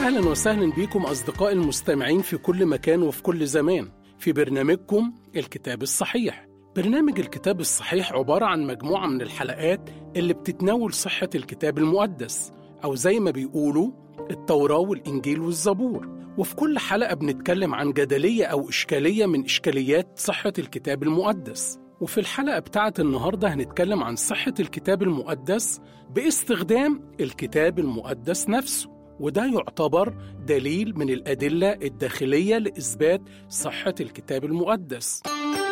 أهلا وسهلا بكم أصدقائي المستمعين في كل مكان وفي كل زمان في برنامجكم الكتاب الصحيح برنامج الكتاب الصحيح عبارة عن مجموعة من الحلقات اللي بتتناول صحة الكتاب المقدس أو زي ما بيقولوا التوراة والإنجيل والزبور وفي كل حلقة بنتكلم عن جدلية أو إشكالية من إشكاليات صحة الكتاب المقدس وفي الحلقة بتاعت النهاردة هنتكلم عن صحة الكتاب المقدس باستخدام الكتاب المقدس نفسه وده يعتبر دليل من الأدلة الداخلية لإثبات صحة الكتاب المقدس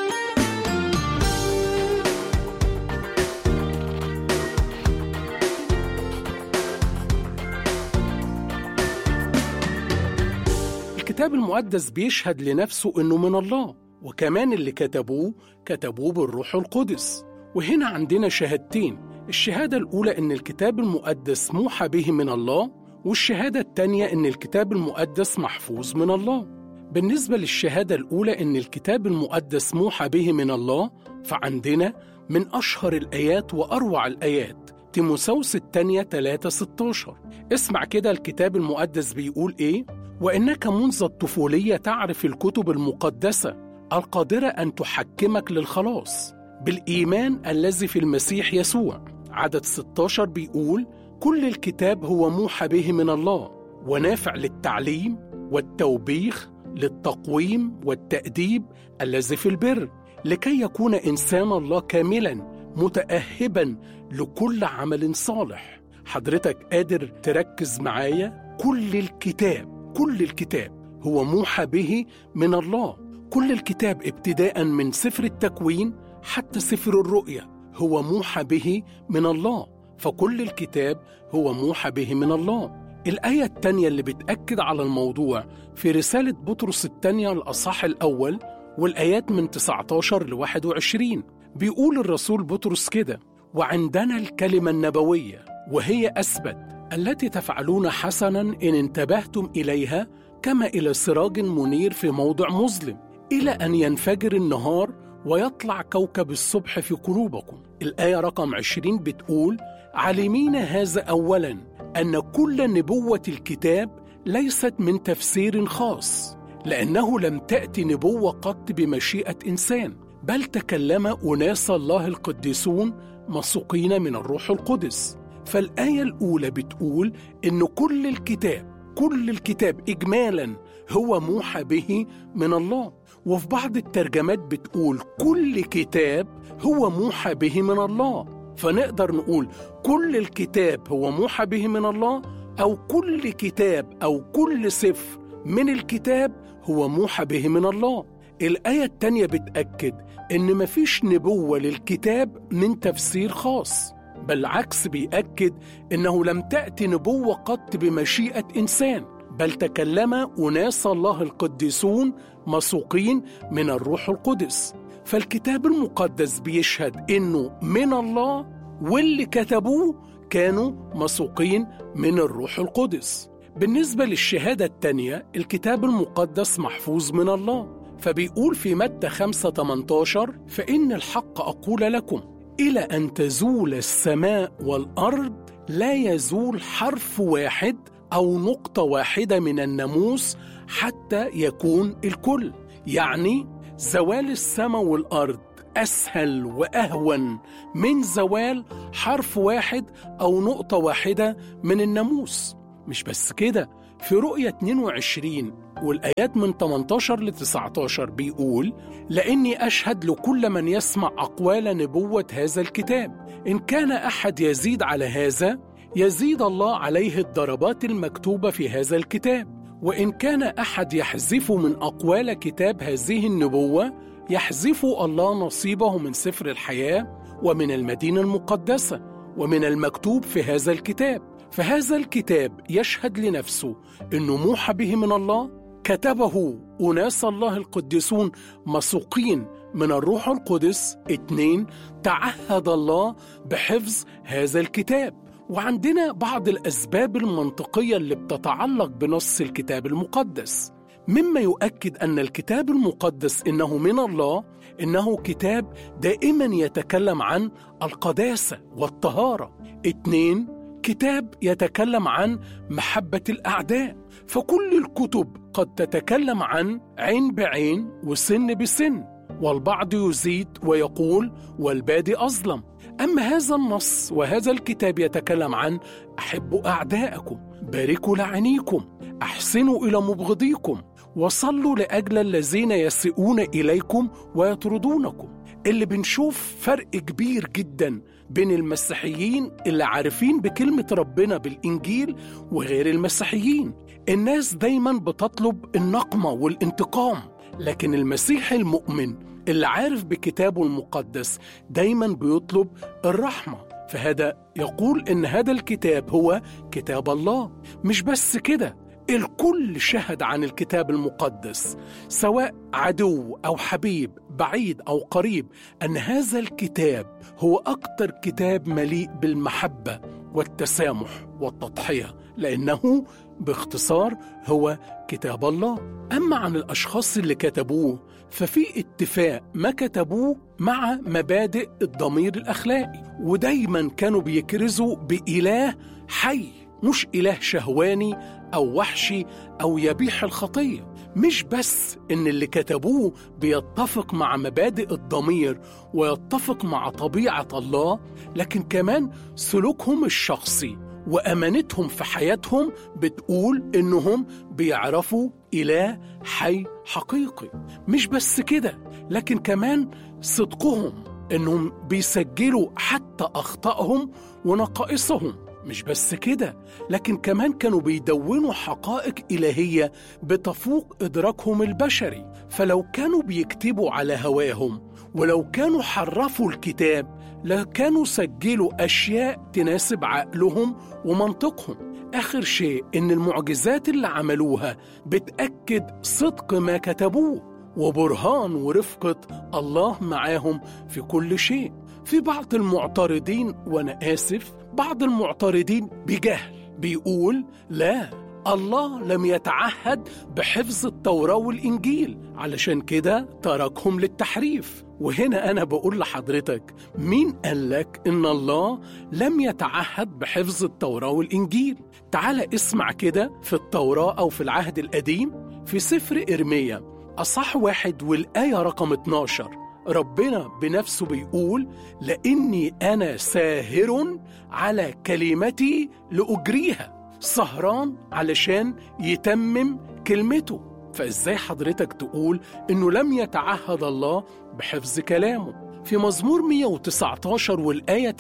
الكتاب المقدس بيشهد لنفسه إنه من الله وكمان اللي كتبوه كتبوه بالروح القدس وهنا عندنا شهادتين الشهادة الأولى إن الكتاب المقدس موحى به من الله والشهادة التانية إن الكتاب المقدس محفوظ من الله بالنسبة للشهادة الأولى إن الكتاب المقدس موحى به من الله فعندنا من أشهر الآيات وأروع الآيات تيموساوس الثانية 3 16 اسمع كده الكتاب المقدس بيقول إيه وإنك منذ الطفولية تعرف الكتب المقدسة القادرة أن تحكمك للخلاص بالإيمان الذي في المسيح يسوع عدد 16 بيقول كل الكتاب هو موحى به من الله ونافع للتعليم والتوبيخ للتقويم والتأديب الذي في البر لكي يكون إنسان الله كاملا متأهبا لكل عمل صالح حضرتك قادر تركز معايا كل الكتاب كل الكتاب هو موحى به من الله كل الكتاب ابتداء من سفر التكوين حتى سفر الرؤيا هو موحى به من الله فكل الكتاب هو موحى به من الله الآية التانية اللي بتأكد على الموضوع في رسالة بطرس التانية الأصح الأول والآيات من 19 ل 21 بيقول الرسول بطرس كده وعندنا الكلمة النبوية وهي أثبت التي تفعلون حسنا إن انتبهتم إليها كما إلى سراج منير في موضع مظلم إلى أن ينفجر النهار ويطلع كوكب الصبح في قلوبكم الآية رقم 20 بتقول عالمين هذا أولا أن كل نبوة الكتاب ليست من تفسير خاص لأنه لم تأتي نبوة قط بمشيئة إنسان بل تكلم أناس الله القديسون مسوقين من الروح القدس فالآية الأولى بتقول إن كل الكتاب كل الكتاب إجمالا هو موحى به من الله وفي بعض الترجمات بتقول كل كتاب هو موحى به من الله فنقدر نقول كل الكتاب هو موحى به من الله أو كل كتاب أو كل سفر من الكتاب هو موحى به من الله الآية التانية بتأكد إن مفيش نبوة للكتاب من تفسير خاص بالعكس بيأكد إنه لم تأتي نبوة قط بمشيئة إنسان بل تكلم أناس الله القديسون مسوقين من الروح القدس فالكتاب المقدس بيشهد إنه من الله واللي كتبوه كانوا مسوقين من الروح القدس بالنسبة للشهادة التانية الكتاب المقدس محفوظ من الله فبيقول في متى 5 18 فإن الحق أقول لكم إلى أن تزول السماء والأرض لا يزول حرف واحد أو نقطة واحدة من الناموس حتى يكون الكل يعني زوال السماء والأرض أسهل وأهون من زوال حرف واحد أو نقطة واحدة من الناموس مش بس كده في رؤية 22 والآيات من 18 ل 19 بيقول لأني أشهد لكل من يسمع أقوال نبوة هذا الكتاب إن كان أحد يزيد على هذا يزيد الله عليه الضربات المكتوبة في هذا الكتاب وإن كان أحد يحذف من أقوال كتاب هذه النبوة يحذف الله نصيبه من سفر الحياة ومن المدينة المقدسة ومن المكتوب في هذا الكتاب فهذا الكتاب يشهد لنفسه انه موحى به من الله كتبه اناس الله القديسون مسوقين من الروح القدس اتنين تعهد الله بحفظ هذا الكتاب وعندنا بعض الاسباب المنطقيه اللي بتتعلق بنص الكتاب المقدس مما يؤكد ان الكتاب المقدس انه من الله انه كتاب دائما يتكلم عن القداسه والطهاره اتنين كتاب يتكلم عن محبة الأعداء فكل الكتب قد تتكلم عن عين بعين وسن بسن والبعض يزيد ويقول والبادي أظلم أما هذا النص وهذا الكتاب يتكلم عن أحبوا أعداءكم باركوا لعنيكم أحسنوا إلى مبغضيكم وصلوا لأجل الذين يسيئون إليكم ويطردونكم اللي بنشوف فرق كبير جدا بين المسيحيين اللي عارفين بكلمة ربنا بالإنجيل وغير المسيحيين الناس دايما بتطلب النقمة والانتقام لكن المسيح المؤمن اللي عارف بكتابه المقدس دايما بيطلب الرحمة فهذا يقول إن هذا الكتاب هو كتاب الله مش بس كده الكل شهد عن الكتاب المقدس سواء عدو او حبيب بعيد او قريب ان هذا الكتاب هو اكتر كتاب مليء بالمحبه والتسامح والتضحيه لانه باختصار هو كتاب الله اما عن الاشخاص اللي كتبوه ففي اتفاق ما كتبوه مع مبادئ الضمير الاخلاقي ودايما كانوا بيكرزوا باله حي مش إله شهواني أو وحشي أو يبيح الخطية مش بس إن اللي كتبوه بيتفق مع مبادئ الضمير ويتفق مع طبيعة الله لكن كمان سلوكهم الشخصي وأمانتهم في حياتهم بتقول إنهم بيعرفوا إله حي حقيقي مش بس كده لكن كمان صدقهم إنهم بيسجلوا حتى أخطائهم ونقائصهم مش بس كده لكن كمان كانوا بيدونوا حقائق إلهية بتفوق إدراكهم البشري فلو كانوا بيكتبوا على هواهم ولو كانوا حرفوا الكتاب لكانوا سجلوا أشياء تناسب عقلهم ومنطقهم آخر شيء إن المعجزات اللي عملوها بتأكد صدق ما كتبوه وبرهان ورفقة الله معاهم في كل شيء في بعض المعترضين وأنا آسف بعض المعترضين بجهل بيقول لا الله لم يتعهد بحفظ التوراة والإنجيل علشان كده تركهم للتحريف وهنا أنا بقول لحضرتك مين قال لك إن الله لم يتعهد بحفظ التوراة والإنجيل تعال اسمع كده في التوراة أو في العهد القديم في سفر إرميا أصح واحد والآية رقم 12 ربنا بنفسه بيقول لاني انا ساهر على كلمتي لاجريها سهران علشان يتمم كلمته فازاي حضرتك تقول انه لم يتعهد الله بحفظ كلامه في مزمور 119 والايه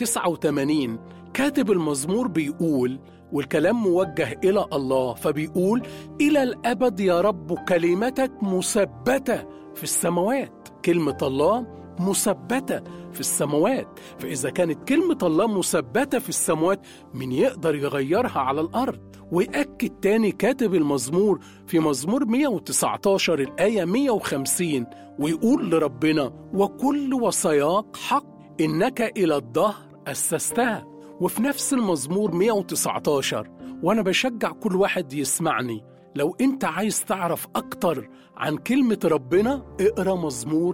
89 كاتب المزمور بيقول والكلام موجه الى الله فبيقول الى الابد يا رب كلمتك مثبته في السماوات كلمة الله مثبتة في السماوات فإذا كانت كلمة الله مثبتة في السماوات من يقدر يغيرها على الأرض ويأكد تاني كاتب المزمور في مزمور 119 الآية 150 ويقول لربنا وكل وصاياك حق إنك إلى الدهر أسستها وفي نفس المزمور 119 وأنا بشجع كل واحد يسمعني لو انت عايز تعرف اكتر عن كلمة ربنا اقرا مزمور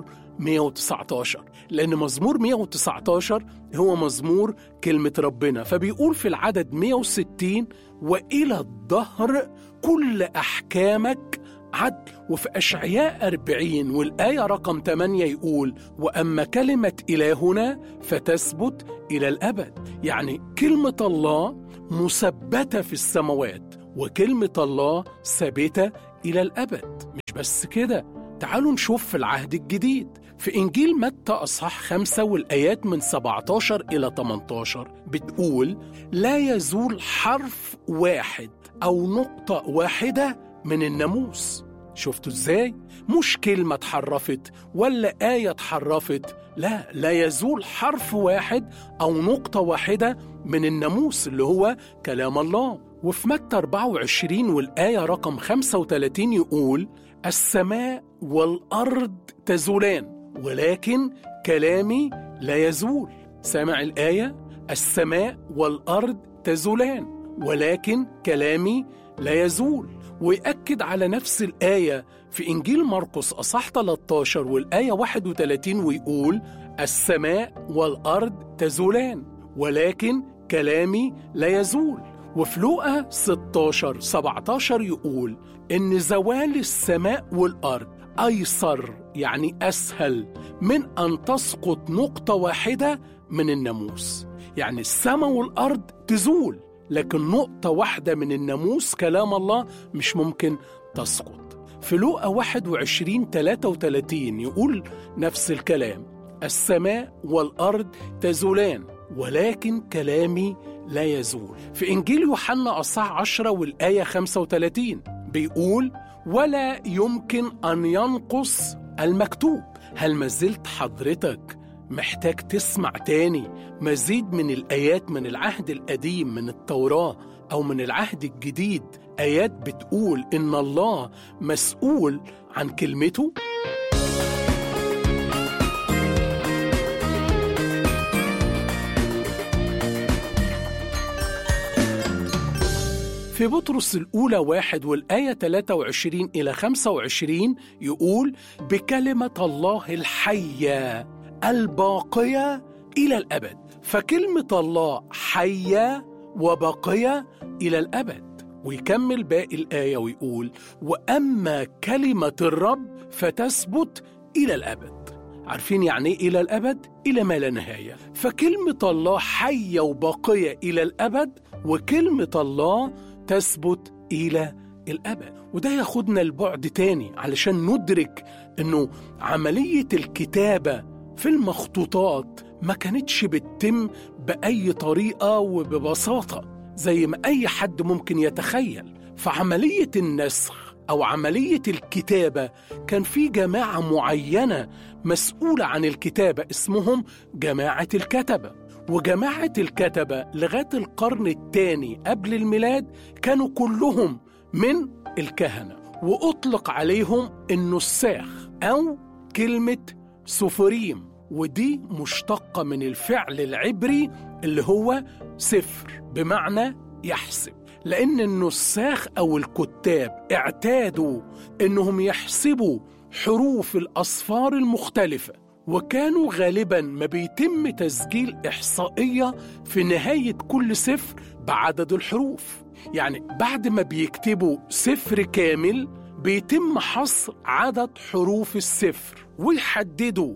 119 لأن مزمور 119 هو مزمور كلمة ربنا فبيقول في العدد 160 وإلى الدهر كل أحكامك عدل وفي أشعياء 40 والآية رقم 8 يقول وأما كلمة إلهنا فتثبت إلى الأبد يعني كلمة الله مثبتة في السماوات وكلمة الله ثابتة إلى الأبد مش بس كده تعالوا نشوف في العهد الجديد في إنجيل متى أصحاح خمسة والآيات من 17 إلى 18 بتقول لا يزول حرف واحد أو نقطة واحدة من الناموس شفتوا ازاي؟ مش كلمة اتحرفت ولا آية اتحرفت لا لا يزول حرف واحد أو نقطة واحدة من الناموس اللي هو كلام الله وفي متى 24 والآية رقم 35 يقول السماء والأرض تزولان ولكن كلامي لا يزول سامع الآية السماء والأرض تزولان ولكن كلامي لا يزول ويأكد على نفس الآية في إنجيل مرقس أصح 13 والآية 31 ويقول السماء والأرض تزولان ولكن كلامي لا يزول وفي لوقا 16 17 يقول إن زوال السماء والأرض أيسر يعني أسهل من أن تسقط نقطة واحدة من الناموس يعني السماء والأرض تزول لكن نقطة واحدة من الناموس كلام الله مش ممكن تسقط في لوقا 21 33 يقول نفس الكلام السماء والأرض تزولان ولكن كلامي لا يزول في إنجيل يوحنا أصح 10 والآية 35 بيقول ولا يمكن أن ينقص المكتوب هل ما زلت حضرتك محتاج تسمع تاني مزيد من الآيات من العهد القديم من التوراة أو من العهد الجديد آيات بتقول إن الله مسؤول عن كلمته؟ في بطرس الأولى واحد والآية 23 إلى 25 يقول بكلمة الله الحية الباقية إلى الأبد فكلمة الله حية وباقية إلى الأبد ويكمل باقي الآية ويقول وأما كلمة الرب فتثبت إلى الأبد عارفين يعني إيه إلى الأبد؟ إلى ما لا نهاية فكلمة الله حية وباقية إلى الأبد وكلمة الله تثبت إلى الأبد وده ياخدنا لبعد تاني علشان ندرك أنه عملية الكتابة في المخطوطات ما كانتش بتتم بأي طريقة وببساطة زي ما أي حد ممكن يتخيل فعملية النسخ أو عملية الكتابة كان في جماعة معينة مسؤولة عن الكتابة اسمهم جماعة الكتبة وجماعة الكتبة لغاية القرن الثاني قبل الميلاد كانوا كلهم من الكهنة وأطلق عليهم النساخ أو كلمة سفريم ودي مشتقة من الفعل العبري اللي هو سفر بمعنى يحسب لأن النساخ أو الكتاب اعتادوا إنهم يحسبوا حروف الأصفار المختلفة وكانوا غالبا ما بيتم تسجيل إحصائية في نهاية كل سفر بعدد الحروف يعني بعد ما بيكتبوا سفر كامل بيتم حصر عدد حروف السفر ويحددوا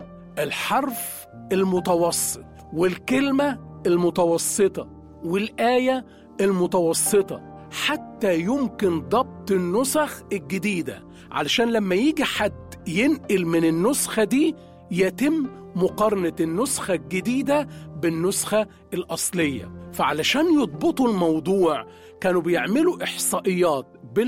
الحرف المتوسط والكلمة المتوسطة والآية المتوسطة حتى يمكن ضبط النسخ الجديدة علشان لما يجي حد ينقل من النسخة دي يتم مقارنة النسخة الجديدة بالنسخة الأصلية فعلشان يضبطوا الموضوع كانوا بيعملوا إحصائيات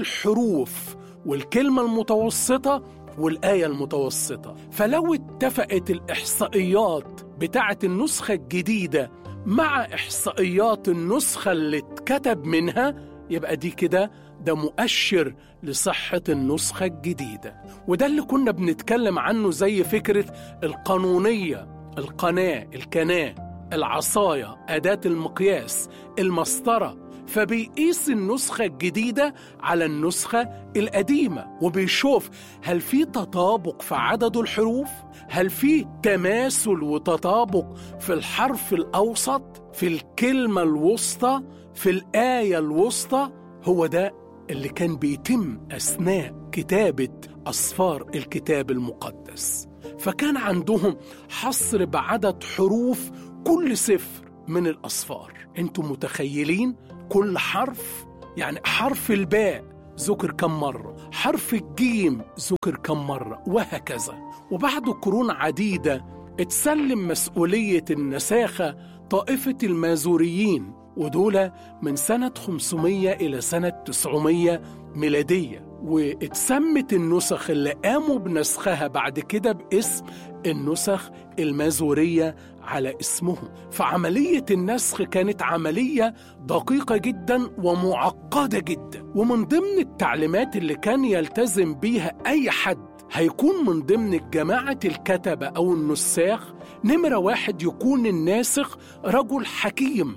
بالحروف والكلمة المتوسطة والآية المتوسطة فلو اتفقت الإحصائيات بتاعة النسخة الجديدة مع إحصائيات النسخة اللي اتكتب منها يبقى دي كده ده مؤشر لصحة النسخة الجديدة وده اللي كنا بنتكلم عنه زي فكرة القانونية القناة الكناة العصاية أداة المقياس المسطرة فبيقيس النسخة الجديدة على النسخة القديمة وبيشوف هل في تطابق في عدد الحروف؟ هل في تماثل وتطابق في الحرف الأوسط؟ في الكلمة الوسطى؟ في الآية الوسطى؟ هو ده اللي كان بيتم أثناء كتابة أصفار الكتاب المقدس فكان عندهم حصر بعدد حروف كل سفر من الأصفار انتم متخيلين كل حرف يعني حرف الباء ذكر كم مرة حرف الجيم ذكر كم مرة وهكذا وبعد قرون عديدة اتسلم مسؤولية النساخة طائفة المازوريين ودول من سنة 500 إلى سنة 900 ميلادية واتسمت النسخ اللي قاموا بنسخها بعد كده باسم النسخ المازورية على اسمهم فعملية النسخ كانت عملية دقيقة جدا ومعقدة جدا ومن ضمن التعليمات اللي كان يلتزم بيها أي حد هيكون من ضمن جماعة الكتبة أو النساخ نمرة واحد يكون الناسخ رجل حكيم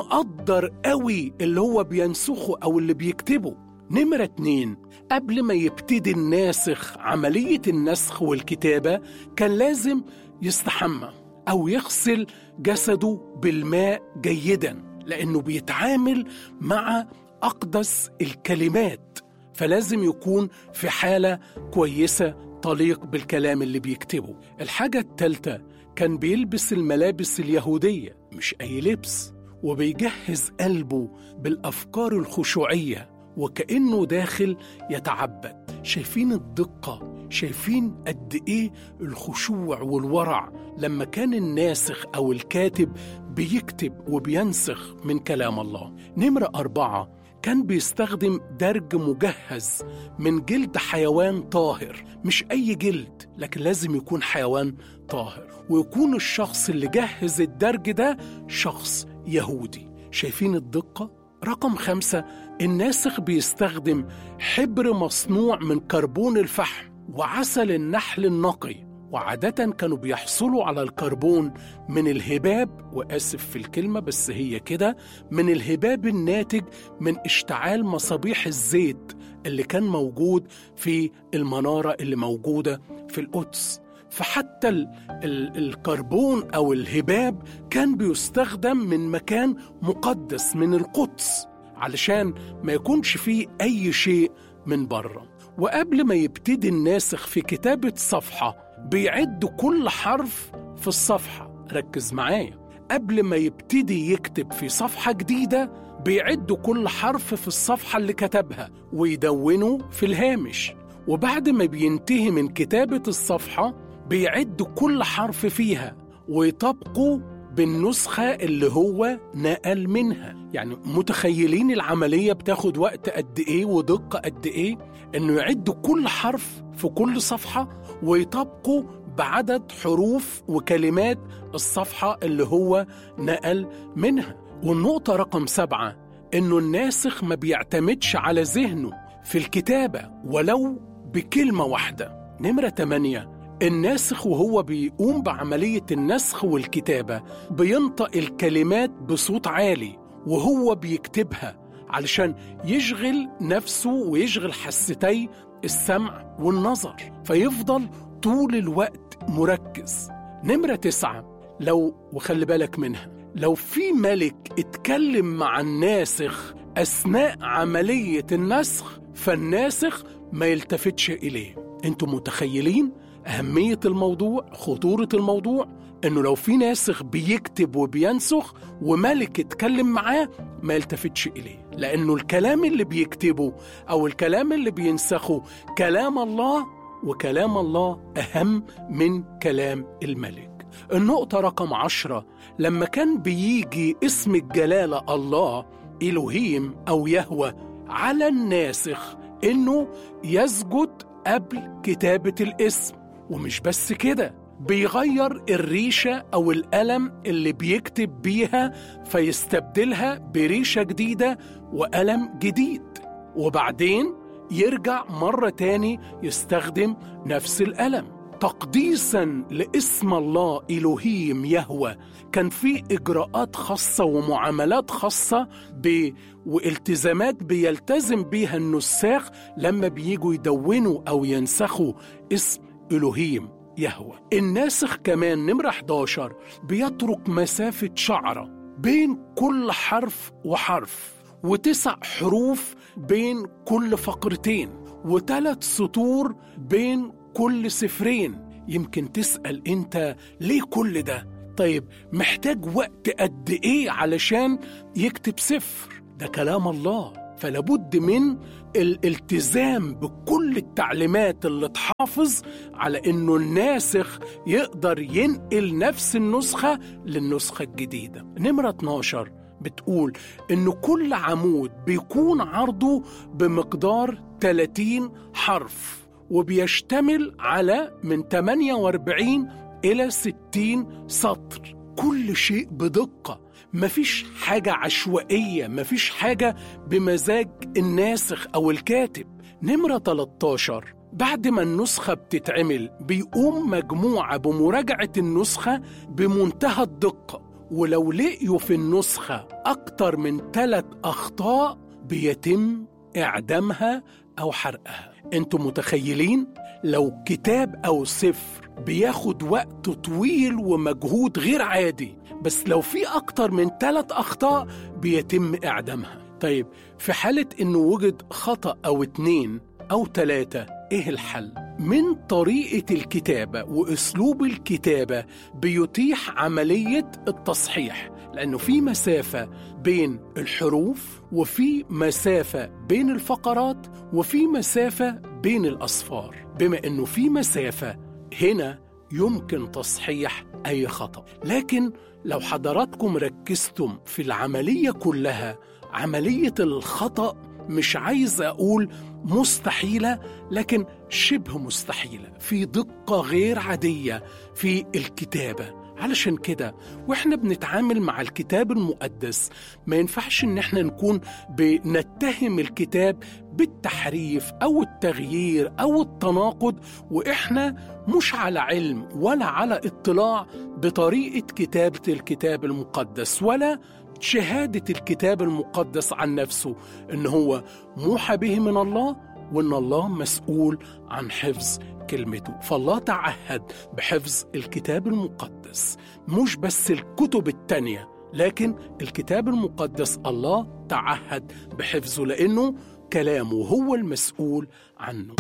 مقدر قوي اللي هو بينسخه أو اللي بيكتبه نمرة اتنين قبل ما يبتدي الناسخ عملية النسخ والكتابة كان لازم يستحمى أو يغسل جسده بالماء جيدا لأنه بيتعامل مع أقدس الكلمات فلازم يكون في حالة كويسة تليق بالكلام اللي بيكتبه الحاجة التالتة كان بيلبس الملابس اليهودية مش أي لبس وبيجهز قلبه بالأفكار الخشوعية وكأنه داخل يتعبد شايفين الدقة شايفين قد إيه الخشوع والورع لما كان الناسخ أو الكاتب بيكتب وبينسخ من كلام الله نمرة أربعة كان بيستخدم درج مجهز من جلد حيوان طاهر مش أي جلد لكن لازم يكون حيوان طاهر ويكون الشخص اللي جهز الدرج ده شخص يهودي شايفين الدقة؟ رقم خمسة الناسخ بيستخدم حبر مصنوع من كربون الفحم وعسل النحل النقي وعادة كانوا بيحصلوا على الكربون من الهباب وآسف في الكلمة بس هي كده من الهباب الناتج من اشتعال مصابيح الزيت اللي كان موجود في المنارة اللي موجودة في القدس فحتى ال ال الكربون أو الهباب كان بيستخدم من مكان مقدس من القدس علشان ما يكونش فيه أي شيء من بره وقبل ما يبتدي الناسخ في كتابة صفحة بيعد كل حرف في الصفحة ركز معايا قبل ما يبتدي يكتب في صفحة جديدة بيعد كل حرف في الصفحة اللي كتبها ويدونه في الهامش وبعد ما بينتهي من كتابة الصفحة بيعد كل حرف فيها ويطبقه بالنسخة اللي هو نقل منها يعني متخيلين العملية بتاخد وقت قد إيه ودقة قد إيه إنه يعد كل حرف في كل صفحة ويطبقه بعدد حروف وكلمات الصفحة اللي هو نقل منها والنقطة رقم سبعة إنه الناسخ ما بيعتمدش على ذهنه في الكتابة ولو بكلمة واحدة نمرة تمانية الناسخ وهو بيقوم بعملية النسخ والكتابة بينطق الكلمات بصوت عالي وهو بيكتبها علشان يشغل نفسه ويشغل حستي السمع والنظر فيفضل طول الوقت مركز نمرة تسعة لو وخلي بالك منها لو في ملك اتكلم مع الناسخ أثناء عملية النسخ فالناسخ ما يلتفتش إليه انتم متخيلين أهمية الموضوع خطورة الموضوع إنه لو في ناسخ بيكتب وبينسخ وملك اتكلم معاه ما يلتفتش إليه لأنه الكلام اللي بيكتبه أو الكلام اللي بينسخه كلام الله وكلام الله أهم من كلام الملك النقطة رقم عشرة لما كان بيجي اسم الجلالة الله إلهيم أو يهوى على الناسخ إنه يسجد قبل كتابة الاسم ومش بس كده بيغير الريشة أو القلم اللي بيكتب بيها فيستبدلها بريشة جديدة وقلم جديد وبعدين يرجع مرة تاني يستخدم نفس القلم تقديسا لاسم الله إلهيم يهوى كان في إجراءات خاصة ومعاملات خاصة ب... والتزامات بيلتزم بيها النساخ لما بييجوا يدونوا أو ينسخوا اسم إلهيم يهوى الناسخ كمان نمرة 11 بيترك مسافة شعرة بين كل حرف وحرف وتسع حروف بين كل فقرتين وثلاث سطور بين كل سفرين يمكن تسأل انت ليه كل ده طيب محتاج وقت قد ايه علشان يكتب سفر ده كلام الله فلابد من الالتزام بكل التعليمات اللي تحافظ على انه الناسخ يقدر ينقل نفس النسخة للنسخة الجديدة نمرة 12 بتقول إن كل عمود بيكون عرضه بمقدار 30 حرف وبيشتمل على من 48 إلى 60 سطر كل شيء بدقة مفيش حاجة عشوائية مفيش حاجة بمزاج الناسخ أو الكاتب نمرة 13 بعد ما النسخة بتتعمل بيقوم مجموعة بمراجعة النسخة بمنتهى الدقة ولو لقيوا في النسخة أكتر من ثلاث أخطاء بيتم إعدامها أو حرقها أنتم متخيلين؟ لو كتاب أو سفر بياخد وقت طويل ومجهود غير عادي بس لو في أكتر من ثلاث أخطاء بيتم إعدامها طيب في حالة إنه وجد خطأ أو اتنين أو ثلاثة إيه الحل؟ من طريقة الكتابة وأسلوب الكتابة بيتيح عملية التصحيح لأنه في مسافة بين الحروف وفي مسافة بين الفقرات وفي مسافة بين الأصفار بما أنه في مسافة هنا يمكن تصحيح أي خطأ لكن لو حضراتكم ركزتم في العملية كلها عملية الخطأ مش عايز أقول مستحيلة لكن شبه مستحيلة في دقة غير عادية في الكتابة علشان كده واحنا بنتعامل مع الكتاب المقدس ما ينفعش ان احنا نكون بنتهم الكتاب بالتحريف او التغيير او التناقض واحنا مش على علم ولا على اطلاع بطريقه كتابه الكتاب المقدس ولا شهاده الكتاب المقدس عن نفسه ان هو موحى به من الله وان الله مسؤول عن حفظ كلمته فالله تعهد بحفظ الكتاب المقدس مش بس الكتب التانية لكن الكتاب المقدس الله تعهد بحفظه لأنه كلامه هو المسؤول عنه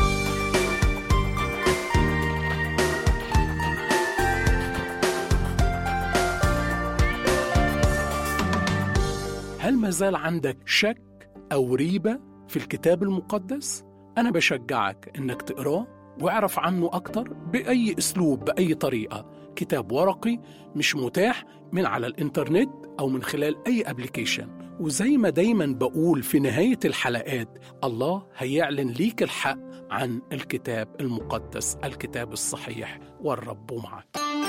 هل ما زال عندك شك أو ريبة في الكتاب المقدس؟ أنا بشجعك إنك تقراه واعرف عنه أكتر بأي أسلوب بأي طريقة كتاب ورقي مش متاح من على الإنترنت أو من خلال أي أبليكيشن وزي ما دايما بقول في نهاية الحلقات الله هيعلن ليك الحق عن الكتاب المقدس الكتاب الصحيح والرب معك